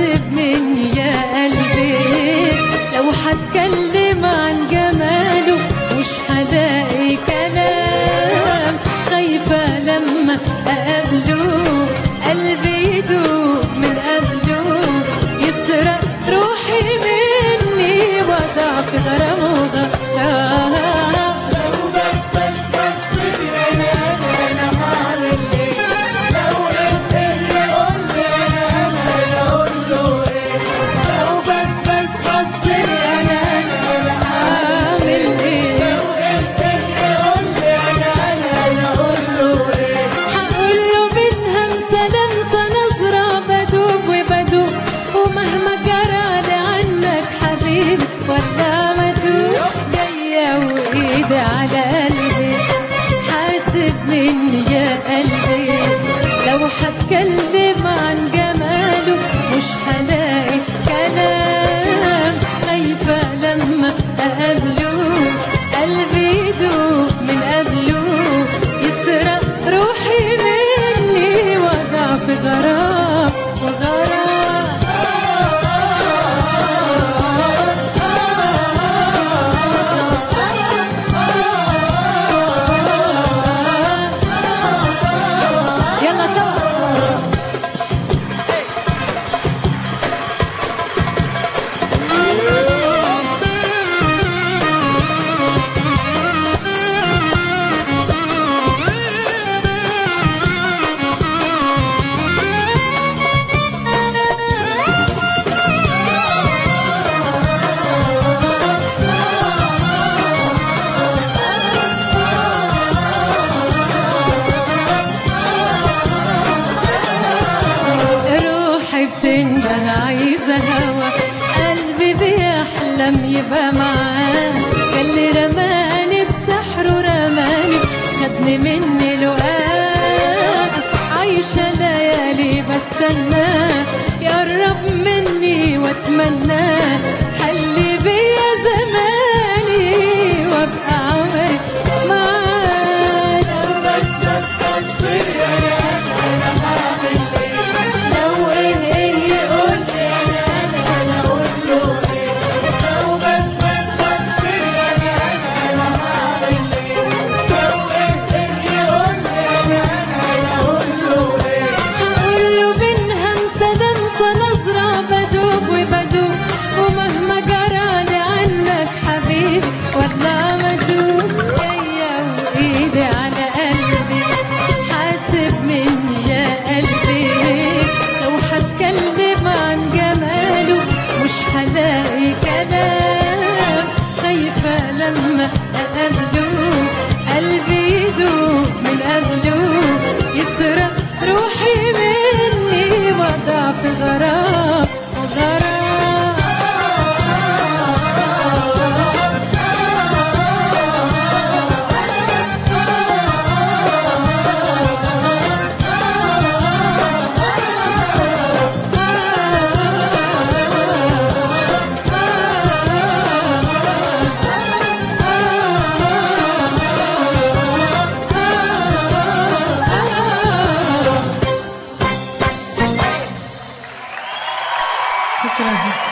حاسب مني يا قلبي لو هتكلم عن جماله مش هلاقي كلام خايفة لما أقابله قلبي يدوب من قبله يسرق روحي مني وضع في غرامه غرام لو بس بس بس انا انا أعمل إيه هقول له من همسة لمسة نظرة بدوب وبدوب ومهما جرى عنك حبيبي ولا مدوب جاية وإيدي على قلبي حاسب مني يا قلبي لو هتكلم عن جماله مش هلاقي كلام خايفة لما أقابله قلبي يدوب من قبله يسرق روحي مني وضع في غرام وغرام يلا سوا روحي بتنده عايزة هوا قلبي بيحلم يبقى معاه قال لي رماني بسحره رماني خدني مني لقاه عايشة ليالي بستناه يقرب مني واتمناه حلي بيا زماني وابقى عمري معاه بس بس بس لو ايه ايه يقول لو بس بس بس هقول له بين همسة لمسة نظرة بدوب وبدوب ومهما جرى عنك حبيبي ولا مدوب جاية وإيدي على قلبي حاسب مني يا قلبي لو هتكلم عن جماله مش هلاقي كلام خايفة لما أقابله قلبي يدوب من قبله يسرق روحي مني وضع في غرام غرام شكرا